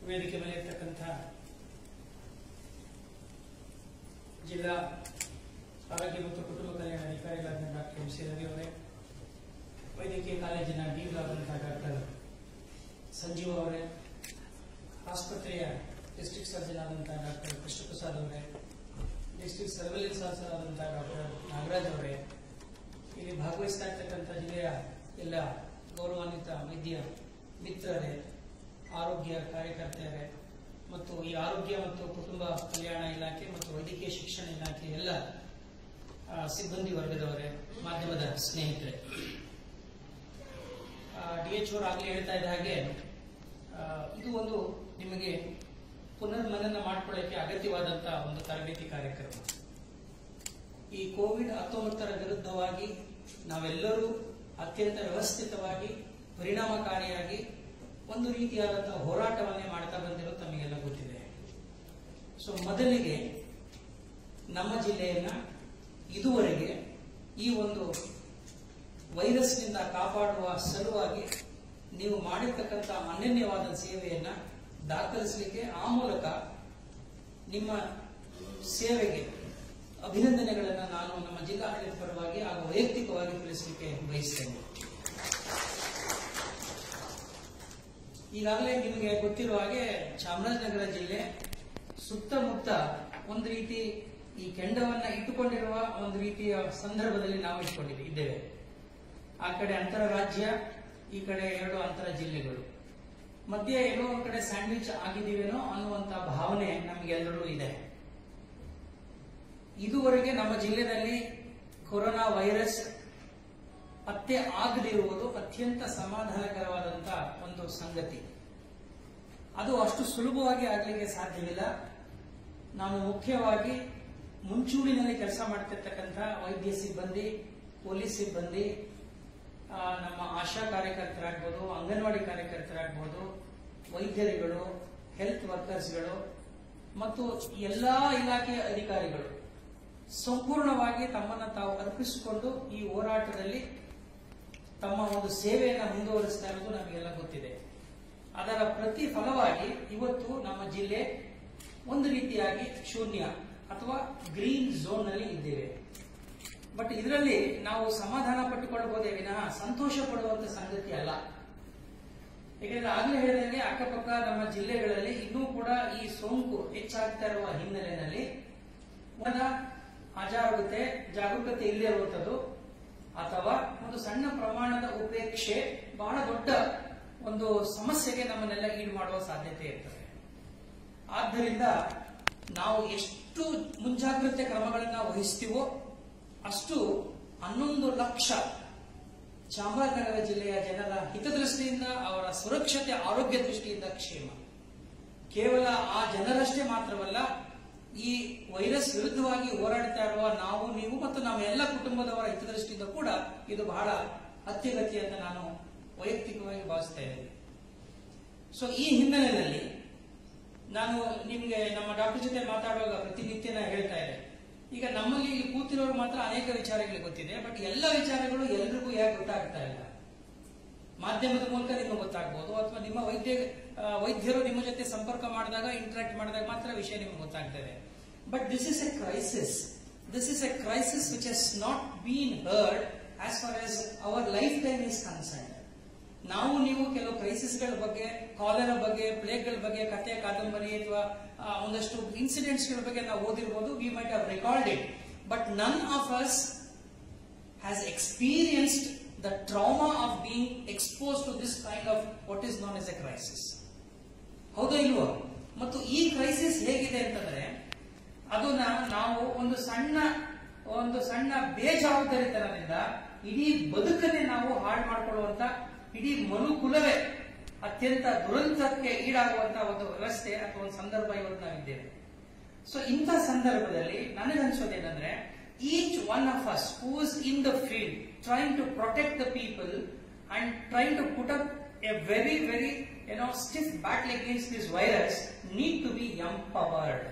ವೇದಿಕೆ ಮೇಲೆ ಇರ್ತಕ್ಕಂಥ ಜಿಲ್ಲಾ ಆರೋಗ್ಯ ಮತ್ತು ಕುಟುಂಬ ಕಲ್ಯಾಣ ಅಧಿಕಾರಿಗಳಾದ ಡಾಕ್ಟರ್ ಎಂ ಸಿ ರವಿ ಅವರೇ ವೈದ್ಯಕೀಯ ಕಾಲೇಜಿನ ಡೀನ್ಗಳಾದಂತಹ ಡಾಕ್ಟರ್ ಸಂಜೀವ್ ಅವರೇ ಆಸ್ಪತ್ರೆಯ ಡಿಸ್ಟ್ರಿಕ್ಟ್ ಸರ್ಜನ್ ಆದಂತಹ ಡಾಕ್ಟರ್ ಕೃಷ್ಣಪ್ರಸಾದ್ ಅವರೇ ಡಿಸ್ಟ್ರಿಕ್ಟ್ ಸರ್ವೆಲೆನ್ಸ್ ಆಫೀಸರ್ ಆದಂತಹ ಡಾಕ್ಟರ್ ನಾಗರಾಜ್ ಅವರೇ ಇಲ್ಲಿ ಭಾಗವಹಿಸ್ತಾ ಇರ್ತಕ್ಕಂಥ ಜಿಲ್ಲೆಯ ಎಲ್ಲ ಗೌರವಾನ್ವಿತ ವೈದ್ಯ ಮಿತ್ರರೇ ಆರೋಗ್ಯ ಕಾರ್ಯಕರ್ತೆಯರೇ ಮತ್ತು ಈ ಆರೋಗ್ಯ ಮತ್ತು ಕುಟುಂಬ ಕಲ್ಯಾಣ ಇಲಾಖೆ ಮತ್ತು ವೈದ್ಯಕೀಯ ಶಿಕ್ಷಣ ಇಲಾಖೆ ಎಲ್ಲ ಆ, ಸಿಬ್ಬಂದಿ ವರ್ಗದವರೇ ಮಾಧ್ಯಮದ ಸ್ನೇಹಿತರೆ ಡಿ ಎಚ್ ಅವರು ಆಗ್ಲೇ ಹೇಳ್ತಾ ಇದ್ದ ಹಾಗೆ ಆ, ಇದು ಒಂದು ನಿಮಗೆ ಪುನರ್ಮನನ ಮಾಡ್ಕೊಳ್ಳಕ್ಕೆ ಅಗತ್ಯವಾದಂತ ಒಂದು ತರಬೇತಿ ಕಾರ್ಯಕ್ರಮ ಈ ಕೋವಿಡ್ ಹತ್ತೊಂಬತ್ತರ ವಿರುದ್ಧವಾಗಿ ನಾವೆಲ್ಲರೂ ಅತ್ಯಂತ ವ್ಯವಸ್ಥಿತವಾಗಿ ಪರಿಣಾಮಕಾರಿಯಾಗಿ ಒಂದು ರೀತಿಯಾದಂತಹ ಹೋರಾಟವನ್ನೇ ಮಾಡ್ತಾ ಬಂದಿರೋ ತಮಗೆಲ್ಲ ಗೊತ್ತಿದೆ ಸೊ ಮೊದಲಿಗೆ ನಮ್ಮ ಜಿಲ್ಲೆಯನ್ನ ಇದುವರೆಗೆ ಈ ಒಂದು ವೈರಸ್ನಿಂದ ಕಾಪಾಡುವ ಸಲುವಾಗಿ ನೀವು ಮಾಡಿರ್ತಕ್ಕಂಥ ಅನನ್ಯವಾದ ಸೇವೆಯನ್ನ ದಾಖಲಿಸಲಿಕ್ಕೆ ಆ ಮೂಲಕ ನಿಮ್ಮ ಸೇವೆಗೆ ಅಭಿನಂದನೆಗಳನ್ನು ನಾನು ನಮ್ಮ ಜಿಲ್ಲಾಡಳಿತ ಪರವಾಗಿ ಹಾಗೂ ವೈಯಕ್ತಿಕವಾಗಿ ತಿಳಿಸಲಿಕ್ಕೆ ಬಯಸ್ತೇನೆ ಈಗಾಗಲೇ ನಿಮಗೆ ಗೊತ್ತಿರುವ ಹಾಗೆ ಚಾಮರಾಜನಗರ ಜಿಲ್ಲೆ ಸುತ್ತಮುತ್ತ ಒಂದು ರೀತಿ ಈ ಕೆಂಡವನ್ನ ಇಟ್ಟುಕೊಂಡಿರುವ ಒಂದು ರೀತಿಯ ಸಂದರ್ಭದಲ್ಲಿ ನಾವು ಇಟ್ಕೊಂಡಿದ್ದೀವಿ ಇದ್ದೇವೆ ಆ ಕಡೆ ಅಂತರ ರಾಜ್ಯ ಈ ಕಡೆ ಎರಡು ಅಂತರ ಜಿಲ್ಲೆಗಳು ಮಧ್ಯೆ ಎಲ್ಲೋ ಒಂದು ಕಡೆ ಸ್ಯಾಂಡ್ವಿಚ್ ಆಗಿದ್ದೀವೇನೋ ಅನ್ನುವಂತ ಭಾವನೆ ನಮಗೆಲ್ಲರೂ ಇದೆ ಇದುವರೆಗೆ ನಮ್ಮ ಜಿಲ್ಲೆಯಲ್ಲಿ ಕೊರೋನಾ ವೈರಸ್ ಪತ್ತೆ ಆಗದಿರುವುದು ಅತ್ಯಂತ ಸಮಾಧಾನಕರವಾದಂತ ಒಂದು ಸಂಗತಿ ಅದು ಅಷ್ಟು ಸುಲಭವಾಗಿ ಆಗಲಿಕ್ಕೆ ಸಾಧ್ಯವಿಲ್ಲ ನಾವು ಮುಖ್ಯವಾಗಿ ಮುಂಚೂಣಿನಲ್ಲಿ ಕೆಲಸ ಮಾಡ್ತಿರ್ತಕ್ಕಂಥ ವೈದ್ಯ ಸಿಬ್ಬಂದಿ ಪೊಲೀಸ್ ಸಿಬ್ಬಂದಿ ಆ, ನಮ್ಮ ಆಶಾ ಕಾರ್ಯಕರ್ತರಾಗ್ಬೋದು ಅಂಗನವಾಡಿ ಕಾರ್ಯಕರ್ತರಾಗ್ಬೋದು ವೈದ್ಯರುಗಳು ಹೆಲ್ತ್ ವರ್ಕರ್ಸ್ಗಳು ಮತ್ತು ಎಲ್ಲಾ ಇಲಾಖೆಯ ಅಧಿಕಾರಿಗಳು ಸಂಪೂರ್ಣವಾಗಿ ತಮ್ಮನ್ನು ತಾವು ಅರ್ಪಿಸಿಕೊಂಡು ಈ ಹೋರಾಟದಲ್ಲಿ ತಮ್ಮ ಒಂದು ಸೇವೆಯನ್ನು ಮುಂದುವರಿಸ್ತಾ ಇರೋದು ನಮಗೆಲ್ಲ ಗೊತ್ತಿದೆ ಅದರ ಪ್ರತಿಫಲವಾಗಿ ಇವತ್ತು ನಮ್ಮ ಜಿಲ್ಲೆ ಒಂದು ರೀತಿಯಾಗಿ ಶೂನ್ಯ ಅಥವಾ ಗ್ರೀನ್ ಝೋನ್ ನಲ್ಲಿ ಇದ್ದೇವೆ ಬಟ್ ಇದರಲ್ಲಿ ನಾವು ಸಮಾಧಾನ ಪಟ್ಟುಕೊಳ್ಳಬಹುದೇ ವಿನಃ ಸಂತೋಷ ಪಡುವಂತ ಸಂಗತಿ ಅಲ್ಲ ಯಾಕಂದ್ರೆ ಆಗ್ಲೇ ಹೇಳಿದಂಗೆ ಅಕ್ಕಪಕ್ಕ ನಮ್ಮ ಜಿಲ್ಲೆಗಳಲ್ಲಿ ಇನ್ನೂ ಕೂಡ ಈ ಸೋಂಕು ಹೆಚ್ಚಾಗ್ತಾ ಇರುವ ಹಿನ್ನೆಲೆಯಲ್ಲಿ ಒಂದು ಅಜಾಗರೂಕತೆ ಜಾಗರೂಕತೆ ಇಲ್ಲದೆ ಇರುವಂತದ್ದು ಅಥವಾ ಒಂದು ಸಣ್ಣ ಪ್ರಮಾಣದ ಉಪೇಕ್ಷೆ ಬಹಳ ದೊಡ್ಡ ಒಂದು ಸಮಸ್ಯೆಗೆ ನಮ್ಮನ್ನೆಲ್ಲ ಈಡು ಮಾಡುವ ಸಾಧ್ಯತೆ ಇರ್ತದೆ ಆದ್ದರಿಂದ ನಾವು ಎಷ್ಟು ಮುಂಜಾಗ್ರತೆ ಕ್ರಮಗಳನ್ನ ವಹಿಸ್ತೀವೋ ಅಷ್ಟು ಹನ್ನೊಂದು ಲಕ್ಷ ಚಾಮರಾಜನಗರ ಜಿಲ್ಲೆಯ ಜನರ ಹಿತದೃಷ್ಟಿಯಿಂದ ಅವರ ಸುರಕ್ಷತೆ ಆರೋಗ್ಯ ದೃಷ್ಟಿಯಿಂದ ಕ್ಷೇಮ ಕೇವಲ ಆ ಜನರಷ್ಟೇ ಮಾತ್ರವಲ್ಲ ಈ ವೈರಸ್ ವಿರುದ್ಧವಾಗಿ ಹೋರಾಡ್ತಾ ಇರುವ ನಾವು ನೀವು ಮತ್ತು ನಮ್ಮ ಎಲ್ಲ ಕುಟುಂಬದವರ ಹಿತದೃಷ್ಟಿಯಿಂದ ಕೂಡ ಇದು ಬಹಳ ಅತ್ಯಗತ್ಯ ಅಂತ ನಾನು ವೈಯಕ್ತಿಕವಾಗಿ ಭಾವಿಸ್ತಾ ಇದ್ದೇನೆ ಸೊ ಈ ಹಿನ್ನೆಲೆಯಲ್ಲಿ ನಾನು ನಿಮಗೆ ನಮ್ಮ ಡಾಕ್ಟರ್ ಜೊತೆ ಮಾತಾಡುವಾಗ ಪ್ರತಿನಿತ್ಯ ನಾನು ಹೇಳ್ತಾ ಇದ್ದೆ ಈಗ ನಮ್ಮಲ್ಲಿ ಇಲ್ಲಿ ಕೂತಿರೋರು ಮಾತ್ರ ಅನೇಕ ವಿಚಾರಗಳು ಗೊತ್ತಿದೆ ಬಟ್ ಎಲ್ಲ ವಿಚಾರಗಳು ಎಲ್ರಿಗೂ ಯಾಕೆ ಗೊತ್ತಾಗ್ತಾ ಇಲ್ಲ ಮಾಧ್ಯಮದ ಮೂಲಕ ನಿಮಗೆ ಗೊತ್ತಾಗ್ಬೋದು ಅಥವಾ ನಿಮ್ಮ ವೈದ್ಯ ಆ, ವೈದ್ಯರು ನಿಮ್ಮ ಜೊತೆ ಸಂಪರ್ಕ ಮಾಡಿದಾಗ ಇಂಟರಾಕ್ಟ್ ಮಾಡಿದಾಗ ಮಾತ್ರ ವಿಷಯ ನಿಮಗೆ ಗೊತ್ತಾಗ್ತದೆ but this is a crisis this is a crisis which has not been heard as far as our lifetime is concern ನಾವು ನೀವು ಕೆಲವು ಕ್ರೈಸಿಸ್ಗಳ ಬಗ್ಗೆ ಕಾಲರ ಬಗ್ಗೆ ಪ್ಲೇಗ್ಗಳ ಬಗ್ಗೆ ಕಥೆ ಕಾದಂಬರಿ ಅಥವಾ ಆ, ಒಂದಷ್ಟು ಇನ್ಸಿಡೆಂಟ್ಸ್ಗಳ ಬಗ್ಗೆ ನಾವು ಓದಿರ್ಬೋದು we might have record it but none of us has experienced the trauma of being exposed to this kind of what is known as a crisis. ಹೌದಾ ಇಲ್ವೋ ಮತ್ತು ಈ ಕ್ರೈಸಿಸ್ ಹೇಗಿದೆ ಅಂತಂದ್ರೆ ಅದನ್ನ ನಾವು ಒಂದು ಸಣ್ಣ ಒಂದು ಸಣ್ಣ ಬೇಜವಾಬ್ದಾರಿತನದಿಂದ ಇಡೀ ಬದುಕನ್ನೇ ನಾವು ಹಾಳು ಮಾಡಿಕೊಳ್ಳುವಂತ ಇಡೀ ಮನುಕುಲವೇ ಅತ್ಯಂತ ದುರಂತಕ್ಕೆ ಈಡಾಗುವಂತ ಒಂದು ವ್ಯವಸ್ಥೆ ಅಥವಾ ಒಂದು ಸಂದರ್ಭ ಇವತ್ತು ನಾವಿದ್ದೇವೆ ಸೊ ಇಂಥ ಸಂದರ್ಭದಲ್ಲಿ ನನಗನ್ಸೋದೇನಂದ್ರೆ each one of us who is in the field trying to protect the people and trying to put up a very very ಏನೋ stiff battle against this virus need to be empowered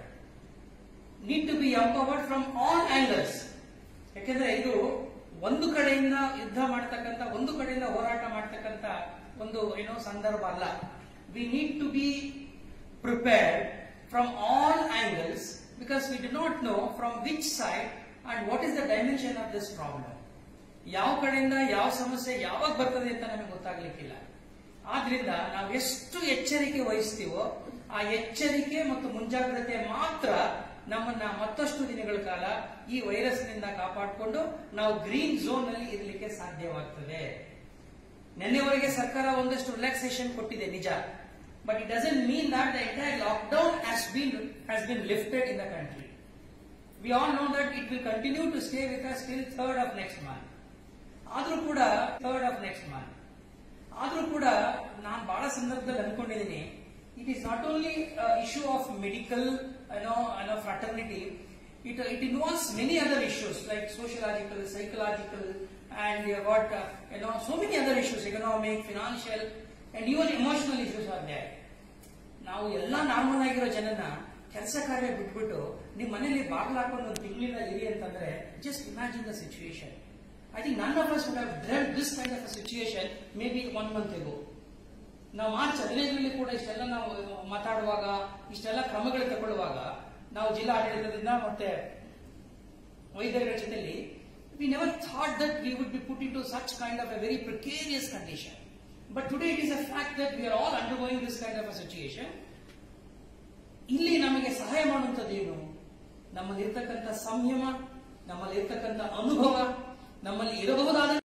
need to be empowered from all angles ಯಾಕೆಂದ್ರೆ ಇದು ಒಂದು ಕಡೆಯಿಂದ ಯುದ್ಧ ಮಾಡ್ತಕ್ಕಂಥ ಒಂದು ಕಡೆಯಿಂದ ಹೋರಾಟ ಮಾಡ್ತಕ್ಕಂಥ ಒಂದು ಏನೋ ಸಂದರ್ಭ ಅಲ್ಲ we need to be prepared from all angles because we do not know from which side and what is the dimension of this problem. ಯಾವ ಕಡೆಯಿಂದ ಯಾವ ಸಮಸ್ಯೆ ಯಾವಾಗ ಬರ್ತದೆ ಅಂತ ನಮಗೆ ಗೊತ್ತಾಗ್ಲಿಕ್ಕಿಲ್ಲ ಆದ್ರಿಂದ ನಾವು ಎಷ್ಟು ಎಚ್ಚರಿಕೆ ವಹಿಸ್ತೀವೋ ಆ ಎಚ್ಚರಿಕೆ ಮತ್ತು ಮುಂಜಾಗ್ರತೆ ಮಾತ್ರ ನಮ್ಮನ್ನ ಮತ್ತಷ್ಟು ದಿನಗಳ ಕಾಲ ಈ ವೈರಸ್ನಿಂದ ಕಾಪಾಡಿಕೊಂಡು ನಾವು ಗ್ರೀನ್ ಝೋನ್ ಅಲ್ಲಿ ಇರಲಿಕ್ಕೆ ಸಾಧ್ಯವಾಗ್ತದೆ ನಿನ್ನೆವರೆಗೆ ಸರ್ಕಾರ ಒಂದಷ್ಟು ರಿಲ್ಯಾಕ್ಸೇಷನ್ ಕೊಟ್ಟಿದೆ ನಿಜ but it doesn't mean that the entire lockdown has been has been lifted in the country we all know that it will continue to stay with us till third of next month ಆದ್ರೂ ಕೂಡ third of next month ಆದ್ರೂ ಕೂಡ ನಾನು ಬಹಳ ಸಂದರ್ಭದಲ್ಲಿ ಅನ್ಕೊಂಡಿದ್ದೀನಿ it is not only issue of medical ಏನೋ ಏನೋ fraternity it it involves many other issues like sociological psychological and what ಏನೋ so many other issues economic financial and even emotional issues are there ನಾವು ಎಲ್ಲ normal ಆಗಿರೋ ಜನನ ಕೆಲಸ ಕಾರ್ಯ ಬಿಟ್ಬಿಟ್ಟು ನಿಮ್ ಮನೇಲಿ ಬಾಗ್ಲ ಹಾಕೊಂಡು ಒಂದು ತಿಂಗಳಿಂದ ಇರಿ ಅಂತಂದ್ರೆ just imagine the situation I think none of us would have dread this kind of situation maybe one month ago ನಾವು ಮಾರ್ಚ್ ಹದಿನೈದರಲ್ಲಿ ಕೂಡ ಇಷ್ಟೆಲ್ಲ ನಾವು ಮಾತಾಡುವಾಗ ಇಷ್ಟೆಲ್ಲ ಕ್ರಮಗಳು ತಗೊಳ್ಳುವಾಗ ನಾವು ಜಿಲ್ಲಾ ಆಡಳಿತದಿಂದ ಮತ್ತೆ ವೈದ್ಯರ ಜೊತೆಲಿ we never thought that we would be put into such kind of a very precarious condition but today it is a fact that we are all undergoing this kind of a situation ಇಲ್ಲಿ ನಮಗೆ ಸಹಾಯ ಮಾಡುವಂಥದ್ದು ಏನು ನಮ್ಮಲ್ಲಿರ್ತಕ್ಕಂಥ ಸಂಯಮ ನಮ್ಮಲ್ಲಿರ್ತಕ್ಕಂಥ ಅನುಭವ ನಮ್ಮಲ್ಲಿ ಇರಬಹುದಾದ